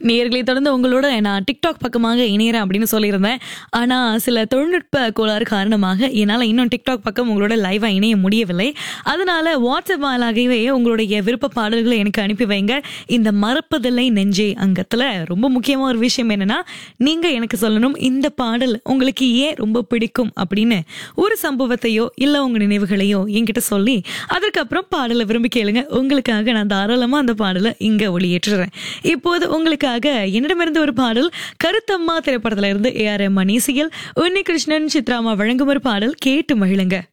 நேர்களை தொடர்ந்து உங்களோட நான் டிக்டாக் பக்கமாக இணையறேன் அப்படின்னு சொல்லியிருந்தேன் ஆனா சில தொழில்நுட்ப கோளாறு காரணமாக என்னால இன்னும் டிக்டாக் பக்கம் உங்களோட லைவா இணைய முடியவில்லை அதனால வாட்ஸ்அப் வாயிலாகவே உங்களுடைய விருப்ப பாடல்களை எனக்கு அனுப்பி வைங்க இந்த மறப்பதில்லை நெஞ்சே அங்கத்துல ரொம்ப முக்கியமான ஒரு விஷயம் என்னன்னா நீங்க எனக்கு சொல்லணும் இந்த பாடல் உங்களுக்கு ஏன் ரொம்ப பிடிக்கும் அப்படின்னு ஒரு சம்பவத்தையோ இல்ல உங்க நினைவுகளையோ என்கிட்ட சொல்லி அதற்கப்புறம் பாடலை விரும்பி கேளுங்க உங்களுக்காக நான் தாராளமா அந்த பாடலை இங்க ஒளியேற்றுறேன் இப்போது உங்களுக்காக என்னிடமிருந்து ஒரு பாடல் கருத்தம்மா திரைப்படத்துல இருந்து ஏ ஆர் எம் மணிசியல் உன்னி கிருஷ்ணன் சித்ராமா வழங்கும் ஒரு பாடல் கேட்டு மகிழுங்க